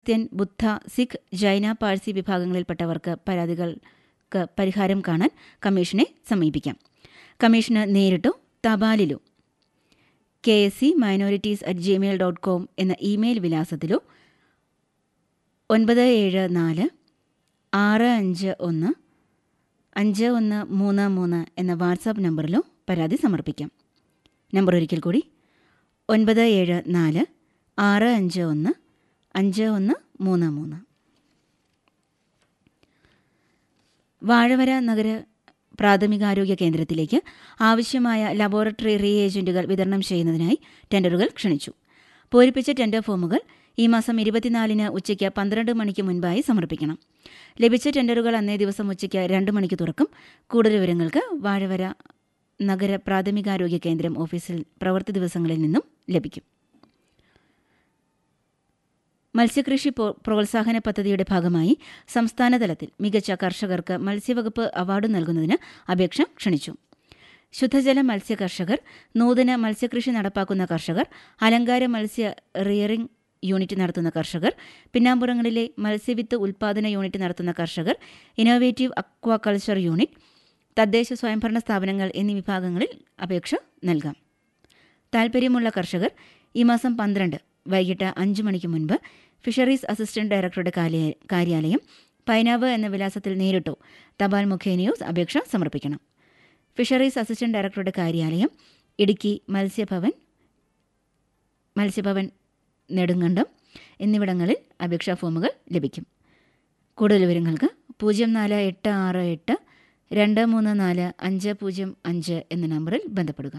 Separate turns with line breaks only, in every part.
Christian ബുദ്ധ സിഖ് ജൈന പാഴ്സി വിഭാഗങ്ങളിൽപ്പെട്ടവർക്ക് പരാതികൾക്ക് പരിഹാരം കാണാൻ കമ്മീഷനെ സമീപിക്കാം കമ്മീഷന് നേരിട്ടോ തപാലിലോ K S C minorities at Gmail dot com എന്ന ഇമെയിൽ വിലാസത്തിലോ ഒൻപത് ഏഴ് നാല് ആറ് അഞ്ച് ഒന്ന് അഞ്ച് ഒന്ന് മൂന്ന് മൂന്ന് എന്ന വാട്സാപ്പ് നമ്പറിലോ പരാതി സമർപ്പിക്കാം നമ്പർ ഒരിക്കൽ കൂടി ഒൻപത് ഏഴ് നാല് ആറ് അഞ്ച് ഒന്ന് അഞ്ച് ഒന്ന് മൂന്ന് മൂന്ന് വാഴവര നഗര പ്രാഥമികാരോഗ്യ കേന്ദ്രത്തിലേക്ക് ആവശ്യമായ ലബോറട്ടറി റീഏജന്റുകൾ വിതരണം ചെയ്യുന്നതിനായി ടെൻഡറുകൾ ക്ഷണിച്ചു പൂരിപ്പിച്ച ടെൻഡർ ഫോമുകൾ ഈ മാസം ഇരുപത്തിനാലിന് ഉച്ചയ്ക്ക് പന്ത്രണ്ട് മണിക്ക് മുൻപായി സമർപ്പിക്കണം ലഭിച്ച ടെൻഡറുകൾ അന്നേ ദിവസം ഉച്ചയ്ക്ക് രണ്ട് മണിക്ക് തുറക്കും കൂടുതൽ വിവരങ്ങൾക്ക് വാഴവര നഗര പ്രാഥമികാരോഗ്യ കേന്ദ്രം ഓഫീസിൽ പ്രവൃത്തി ദിവസങ്ങളിൽ നിന്നും ലഭിക്കും മത്സ്യകൃഷി പ്രോത്സാഹന പദ്ധതിയുടെ ഭാഗമായി സംസ്ഥാനതലത്തിൽ മികച്ച കർഷകർക്ക് മത്സ്യവകുപ്പ് അവാർഡ് നൽകുന്നതിന് അപേക്ഷ ക്ഷണിച്ചു ശുദ്ധജല മത്സ്യ കർഷകർ നൂതന മത്സ്യകൃഷി നടപ്പാക്കുന്ന കർഷകർ അലങ്കാര മത്സ്യ റിയറിംഗ് യൂണിറ്റ് നടത്തുന്ന കർഷകർ പിന്നാമ്പുറങ്ങളിലെ മത്സ്യവിത്ത് ഉൽപാദന യൂണിറ്റ് നടത്തുന്ന കർഷകർ ഇന്നോവേറ്റീവ് അക്വാകൾച്ചർ യൂണിറ്റ് തദ്ദേശ സ്വയംഭരണ സ്ഥാപനങ്ങൾ എന്നീ വിഭാഗങ്ങളിൽ അപേക്ഷ നൽകാം താൽപ്പര്യമുള്ള കർഷകർ ഈ മാസം പന്ത്രണ്ട് വൈകിട്ട് അഞ്ച് മണിക്ക് മുൻപ് ഫിഷറീസ് അസിസ്റ്റന്റ് ഡയറക്ടറുടെ കാര്യാലയം പൈനാവ് എന്ന വിലാസത്തിൽ നേരിട്ടോ തപാൽ മുഖേനയോ അപേക്ഷ സമർപ്പിക്കണം ഫിഷറീസ് അസിസ്റ്റന്റ് ഡയറക്ടറുടെ കാര്യാലയം ഇടുക്കി മത്സ്യഭവൻ മത്സ്യഭവൻ നെടുങ്കണ്ടം എന്നിവിടങ്ങളിൽ അപേക്ഷാ ഫോമുകൾ ലഭിക്കും കൂടുതൽ വിവരങ്ങൾക്ക് പൂജ്യം നാല് എട്ട് ആറ് എട്ട് രണ്ട് മൂന്ന് നാല് അഞ്ച് പൂജ്യം അഞ്ച് എന്ന നമ്പറിൽ ബന്ധപ്പെടുക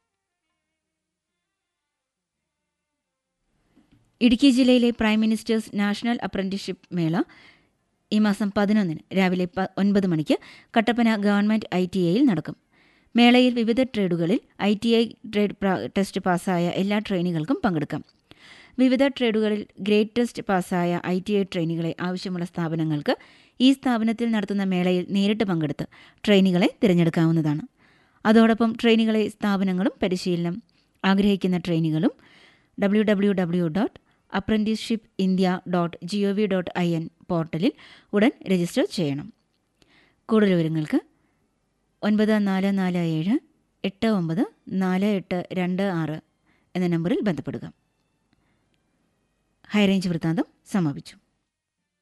ഇടുക്കി ജില്ലയിലെ പ്രൈം മിനിസ്റ്റേഴ്സ് നാഷണൽ അപ്രന്റീസ്ഷിപ്പ് മേള ഈ മാസം പതിനൊന്നിന് രാവിലെ ഒൻപത് മണിക്ക് കട്ടപ്പന ഗവൺമെന്റ് ഐ ടി ഐയിൽ നടക്കും മേളയിൽ വിവിധ ട്രേഡുകളിൽ I T I trade test പാസ്സായ എല്ലാ ട്രെയിനികൾക്കും പങ്കെടുക്കാം വിവിധ ട്രേഡുകളിൽ ഗ്രേഡ് ടെസ്റ്റ് പാസ്സായ ഐ ടി ഐ ട്രെയിനികളെ ആവശ്യമുള്ള സ്ഥാപനങ്ങൾക്ക് ഈ സ്ഥാപനത്തിൽ നടത്തുന്ന മേളയിൽ നേരിട്ട് പങ്കെടുത്ത് ട്രെയിനികളെ തിരഞ്ഞെടുക്കാവുന്നതാണ് അതോടൊപ്പം ട്രെയിനികളെ സ്ഥാപനങ്ങളും പരിശീലനം ആഗ്രഹിക്കുന്ന ട്രെയിനികളും W W W dot apprenticeship India dot G O V dot I N പോർട്ടലിൽ ഉടൻ രജിസ്റ്റർ ചെയ്യണം കൂടുതൽ വിവരങ്ങൾക്ക് ഒൻപത് നാല് നാല് ഏഴ് എട്ട് ഒമ്പത് നാല് എട്ട് രണ്ട് ആറ് എന്ന നമ്പറിൽ ബന്ധപ്പെടുക ഹൈറേഞ്ച് വൃത്താന്തം സമാപിച്ചു